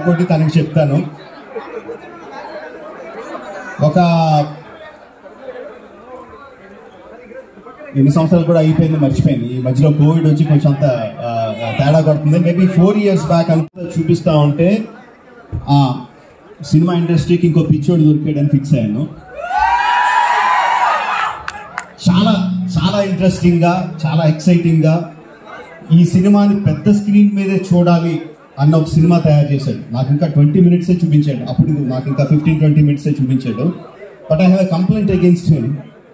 ఒక్కొక్కటి తనకి చెప్తాను ఒక ఎన్ని సంవత్సరాలు కూడా అయిపోయింది మర్చిపోయింది ఈ మధ్యలో కోవిడ్ వచ్చి కొంచెం అంత ఆ, తేడా కొడుతుంది మేబీ ఫోర్ ఇయర్స్ బ్యాక్ అంతా చూపిస్తా ఉంటే ఆ సినిమా ఇండస్ట్రీకి ఇంకో పిచ్చోడు దొరికాడని ఫిక్స్ అయ్యాను చాలా చాలా ఇంట్రెస్టింగ్ గా చాలా ఎక్సైటింగ్ గా ఈ సినిమాని పెద్ద స్క్రీన్ మీదే చూడాలి అన్న ఒక సినిమా తయారు చేశాడు నాకు ఇంకా ట్వంటీ మినిట్సే చూపించాడు అప్పుడు నాకు ఇంకా ఫిఫ్టీన్ ట్వంటీ మినిట్సే చూపించాడు but I have complaint against him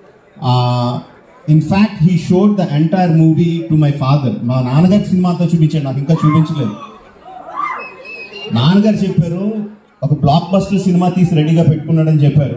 in fact he showed the entire movie to my father మా నాన్నగారి సినిమాతో చూపించాడు నాకు ఇంకా చూపించలేదు నాన్నగారు చెప్పారు ఒక బ్లాక్ బస్టర్ సినిమా తీసి రెడీగా పెట్టుకున్నాడని చెప్పారు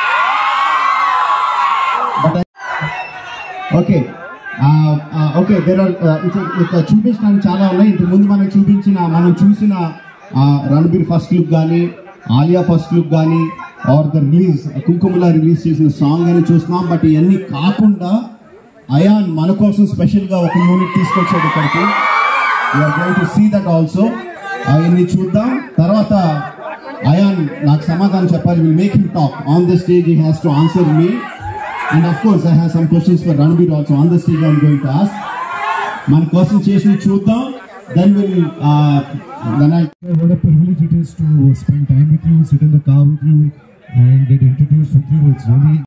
but okay okay there are చూపించడానికి చాలా ఉన్నాయి ఇంతకు ముందు మనం చూపించిన మనం చూసిన రణబీర్ ఫస్ట్ లుక్ కానీ ఆలియా ఫస్ట్ లుక్ కానీ ఆర్ ద రిలీజ్ కుంకుమలా రిలీజ్ చేసిన సాంగ్ అని చూస్తున్నాం బట్ ఇవన్నీ కాకుండా అయాన్ మన కోసం స్పెషల్గా ఒక యూనిట్ తీసుకొచ్చాడు ఇక్కడికి you're going to see that also అవన్నీ చూద్దాం తర్వాత అయాన్ నాకు సమాధానం చెప్పాలి will make him talk on the stage he has to answer me and of course I have some questions for Ranbir also on the stage I'm going to ask మన కోసం చేసి చూద్దాం then will then I What a privilege it is to spend time with you, sit in the car with you, and get introduced with you. It's really